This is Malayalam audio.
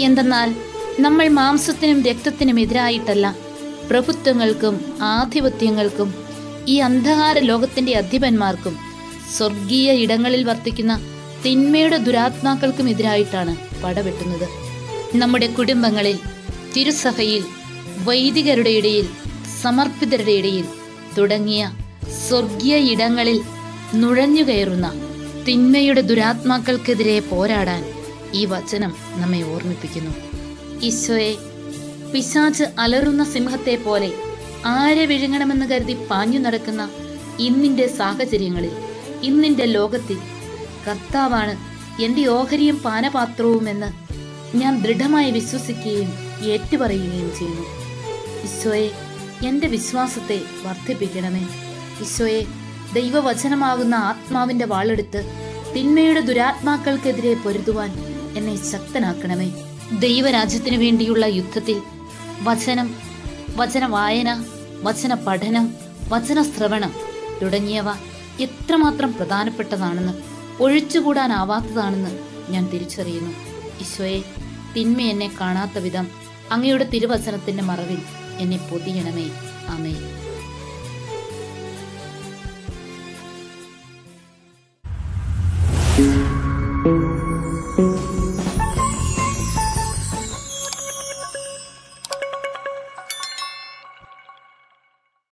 എന്തെന്നാൽ നമ്മൾ മാംസത്തിനും രക്തത്തിനും എതിരായിട്ടല്ല പ്രഭുത്വങ്ങൾക്കും ആധിപത്യങ്ങൾക്കും ഈ അന്ധകാര ലോകത്തിന്റെ അധിപന്മാർക്കും സ്വർഗീയ ഇടങ്ങളിൽ വർത്തിക്കുന്ന തിന്മയുടെ ദുരാത്മാക്കൾക്കും എതിരായിട്ടാണ് പടവെട്ടുന്നത് നമ്മുടെ കുടുംബങ്ങളിൽ തിരുസഭയിൽ വൈദികരുടെ ഇടയിൽ സമർപ്പിതരുടെ ഇടയിൽ തുടങ്ങിയ സ്വർഗീയ ഇടങ്ങളിൽ നുഴഞ്ഞുകയറുന്ന തിന്മയുടെ ദുരാത്മാക്കൾക്കെതിരെ പോരാടാൻ ഈ വചനം നമ്മെ ഓർമ്മിപ്പിക്കുന്നു ഈശോയെ പിശാച്ച് അലറുന്ന സിംഹത്തെ പോലെ ആരെ വിഴുങ്ങണമെന്ന് കരുതി പാഞ്ഞു നടക്കുന്ന ഇന്നിന്റെ സാഹചര്യങ്ങളിൽ ഇന്നിന്റെ ലോകത്തിൽ കർത്താവാണ് എൻ്റെ ഓഹരിയും പാനപാത്രവുമെന്ന് ഞാൻ ദൃഢമായി വിശ്വസിക്കുകയും ഏറ്റുപറയുകയും ചെയ്യുന്നു ഈശോയെ എൻ്റെ വിശ്വാസത്തെ വർദ്ധിപ്പിക്കണമേ ഈശോയെ ദൈവവചനമാകുന്ന ആത്മാവിൻ്റെ വാളെടുത്ത് തിന്മയുടെ ദുരാത്മാക്കൾക്കെതിരെ പൊരുതുവാൻ എന്നെ ശക്തനാക്കണമേ ദൈവരാജ്യത്തിനു വേണ്ടിയുള്ള യുദ്ധത്തിൽ വചനം വചന വായന വചന പഠനം വചന ശ്രവണം തുടങ്ങിയവ എത്രമാത്രം പ്രധാനപ്പെട്ടതാണെന്ന് ഒഴിച്ചുകൂടാനാവാത്തതാണെന്ന് ഞാൻ തിരിച്ചറിയുന്നു ഈശോയെ തിന്മ എന്നെ കാണാത്ത വിധം അങ്ങയുടെ തിരുവചനത്തിന്റെ മറവിൽ എന്നെ പൊതിയണമേ ആമേ